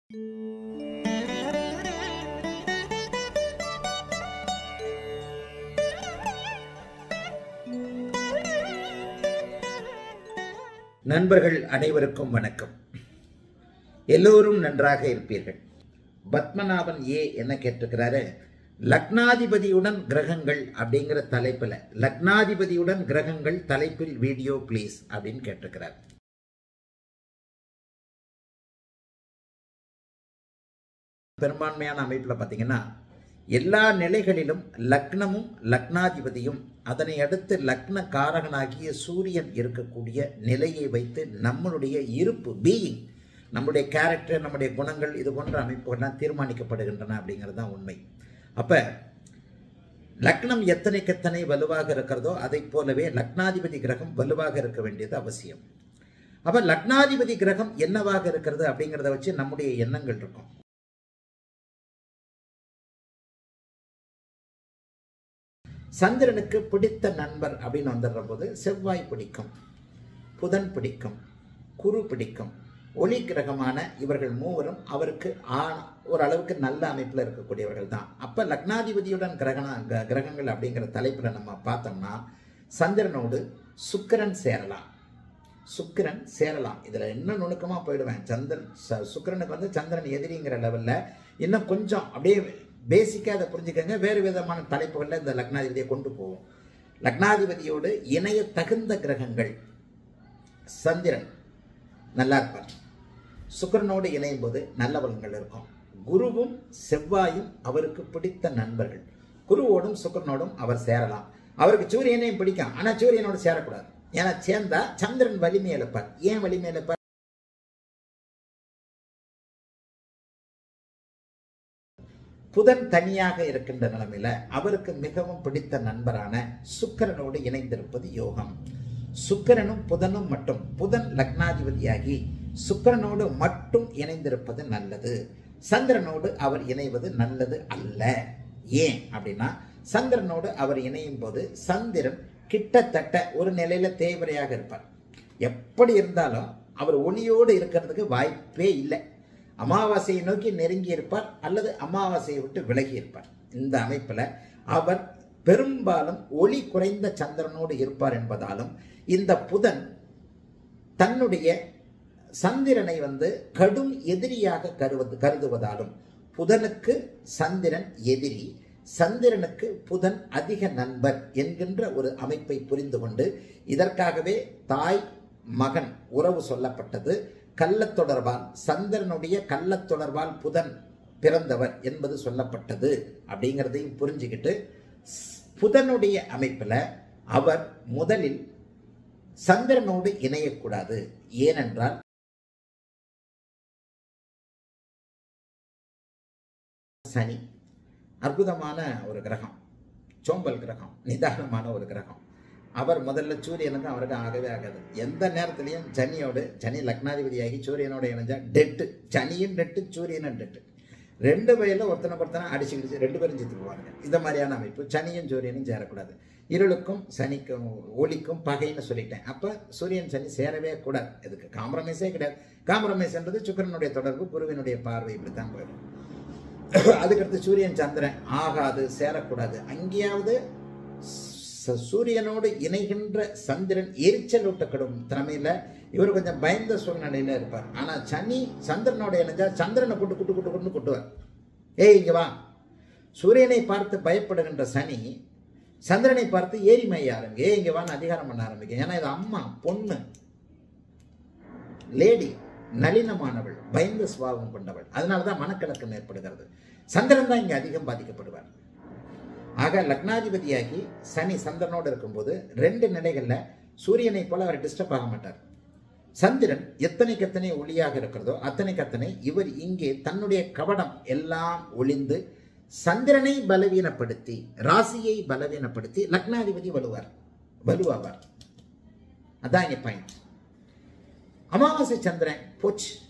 நண்பர்கள் அனைவருக்கும் வணக்கம் எல்லோரும் நன்றாக இருப்பீர்கள் பத்மநாபன் ஏ என்ன கேட்டிருக்கிறாரு லக்னாதிபதியுடன் கிரகங்கள் அப்படிங்கிற தலைப்பில் லக்னாதிபதியுடன் கிரகங்கள் தலைப்பில் வீடியோ ப்ளீஸ் அப்படின்னு கேட்டிருக்கிறார் பெரும்பான்மையான அமைப்பில் பார்த்தீங்கன்னா எல்லா நிலைகளிலும் லக்னமும் லக்னாதிபதியும் அதனை அடுத்து லக்ன காரகனாகிய சூரியன் இருக்கக்கூடிய நிலையை வைத்து நம்மளுடைய இருப்பு பீயிங் நம்முடைய கேரக்டர் நம்முடைய குணங்கள் இது போன்ற அமைப்புகள்லாம் தீர்மானிக்கப்படுகின்றன அப்படிங்கிறது தான் உண்மை அப்போ லக்னம் எத்தனைக்கு எத்தனை வலுவாக இருக்கிறதோ அதை போலவே லக்னாதிபதி கிரகம் வலுவாக இருக்க வேண்டியது அவசியம் அப்போ லக்னாதிபதி கிரகம் என்னவாக இருக்கிறது அப்படிங்கிறத வச்சு நம்முடைய எண்ணங்கள் இருக்கும் சந்திரனுக்கு பிடித்த நண்பர் அப்படின்னு வந்துடுற போது செவ்வாய் பிடிக்கும் புதன் பிடிக்கும் குரு பிடிக்கும் ஒளி கிரகமான இவர்கள் மூவரும் அவருக்கு ஓரளவுக்கு நல்ல அமைப்பில் இருக்கக்கூடியவர்கள் தான் அப்போ லக்னாதிபதியுடன் கிரகண கிரகங்கள் அப்படிங்கிற தலைப்பில் நம்ம பார்த்தோம்னா சந்திரனோடு சுக்கிரன் சேரலாம் சுக்கிரன் சேரலாம் இதில் இன்னும் நுணுக்கமாக போயிடுவேன் சந்திரன் சுக்கிரனுக்கு வந்து சந்திரன் எதிரிங்கிற லெவலில் இன்னும் கொஞ்சம் அப்படியே பேசிக்காக அதை புரிஞ்சுக்கங்க வேறு விதமான தலைப்புகளில் இந்த லக்னாதிபதியை கொண்டு போவோம் லக்னாதிபதியோடு இணைய தகுந்த கிரகங்கள் சந்திரன் நல்லா இருப்பார் சுக்கரனோடு இணையும் போது நல்ல பலன்கள் இருக்கும் குருவும் செவ்வாயும் அவருக்கு பிடித்த நண்பர்கள் குருவோடும் சுக்கரனோடும் அவர் சேரலாம் அவருக்கு சூரியனையும் பிடிக்கும் ஆனால் சூரியனோடு சேரக்கூடாது ஏன்னா சேர்ந்தா சந்திரன் வலிமை இழப்பார் ஏன் வலிமை இழப்பார் புதன் தனியாக இருக்கின்ற நிலைமையில அவருக்கு மிகவும் பிடித்த நண்பரான சுக்கரனோடு இணைந்திருப்பது யோகம் சுக்கரனும் புதனும் மட்டும் புதன் லக்னாதிபதியாகி சுக்கரனோடு மட்டும் இணைந்திருப்பது நல்லது சந்திரனோடு அவர் இணைவது நல்லது அல்ல ஏன் அப்படின்னா சந்திரனோடு அவர் இணையும் போது சந்திரன் கிட்டத்தட்ட ஒரு நிலையில தேய்வரையாக இருப்பார் எப்படி இருந்தாலும் அவர் ஒளியோடு இருக்கிறதுக்கு வாய்ப்பே இல்லை அமாவாசையை நோக்கி நெருங்கி இருப்பார் அல்லது அமாவாசையை விட்டு விலகி இருப்பார் இந்த அமைப்பில் அவர் பெரும்பாலும் ஒளி குறைந்த சந்திரனோடு இருப்பார் என்பதாலும் இந்த புதன் தன்னுடைய சந்திரனை வந்து கடும் எதிரியாக கருவது கருதுவதாலும் புதனுக்கு சந்திரன் எதிரி சந்திரனுக்கு புதன் அதிக நண்பர் என்கின்ற ஒரு அமைப்பை புரிந்து கொண்டு இதற்காகவே தாய் மகன் உறவு சொல்லப்பட்டது கள்ளத் தொடர்பால் சந்திரனுடைய கள்ளத் தொடர்பால் புதன் பிறந்தவர் என்பது சொல்லப்பட்டது அப்படிங்கிறதையும் புரிஞ்சுக்கிட்டு புதனுடைய அமைப்பில் அவர் முதலில் சந்திரனோடு இணையக்கூடாது ஏனென்றால் சனி அற்புதமான ஒரு கிரகம் சோம்பல் கிரகம் நிதானமான ஒரு கிரகம் அவர் முதல்ல சூரியனுக்கும் அவருக்கும் ஆகவே ஆகாது எந்த நேரத்துலையும் சனியோடு சனி லக்னாதிபதியாகி சூரியனோட இணைஞ்சா டெட்டு சனியும் டெட்டு சூரியனும் டெட்டு ரெண்டு வயலில் ஒருத்தனை ஒருத்தனை அடிச்சுக்கிடுச்சு ரெண்டு பேரும் செத்து போவாங்க இந்த மாதிரியான அமைப்பு சனியும் சூரியனும் சேரக்கூடாது இருளுக்கும் சனிக்கும் ஒளிக்கும் பகைன்னு சொல்லிட்டேன் அப்போ சூரியன் சனி சேரவே கூடாது இதுக்கு காம்ப்ரமைஸே கிடையாது காம்ப்ரமைஸ்ன்றது சுக்கரனுடைய தொடர்பு குருவினுடைய பார்வை இப்படி தான் போயிடும் அதுக்கடுத்து சூரியன் சந்திரன் ஆகாது சேரக்கூடாது அங்கேயாவது சூரியனோடு இணைகின்ற சந்திரன் எரிச்சல் ஊட்டக்கடும் திறமையில இவர் கொஞ்சம் பயந்த சூழ்நிலையில இருப்பார் ஆனா சனி சந்திரனோட இணைஞ்சா சந்திரனை கூட்டு குட்டு குட்டு குட்டு குட்டுவார் ஏய் இங்க வா சூரியனை பார்த்து பயப்படுகின்ற சனி சந்திரனை பார்த்து ஏறி மைய ஆரம்பிக்க ஏ இங்க வான்னு அதிகாரம் பண்ண ஆரம்பிக்க ஏன்னா இது அம்மா பொண்ணு லேடி நளினமானவள் பயந்த சுபாவம் கொண்டவள் அதனாலதான் மனக்கலக்கம் ஏற்படுகிறது சந்திரன் தான் இங்க அதிகம் பாதிக்கப்படுவார் ஆக லக்னாதிபதியாகி சனி சந்திரனோடு இருக்கும்போது ரெண்டு நிலைகளில் சூரியனை போல அவர் டிஸ்டர்ப் ஆக மாட்டார் சந்திரன் எத்தனைக்கு எத்தனை ஒளியாக இருக்கிறதோ அத்தனைக்கு அத்தனை இவர் இங்கே தன்னுடைய கவடம் எல்லாம் ஒளிந்து சந்திரனை பலவீனப்படுத்தி ராசியை பலவீனப்படுத்தி லக்னாதிபதி வலுவார் வலுவாவார் அதான் இங்க பாயிண்ட் அமாவாசை சந்திரன் போச்சு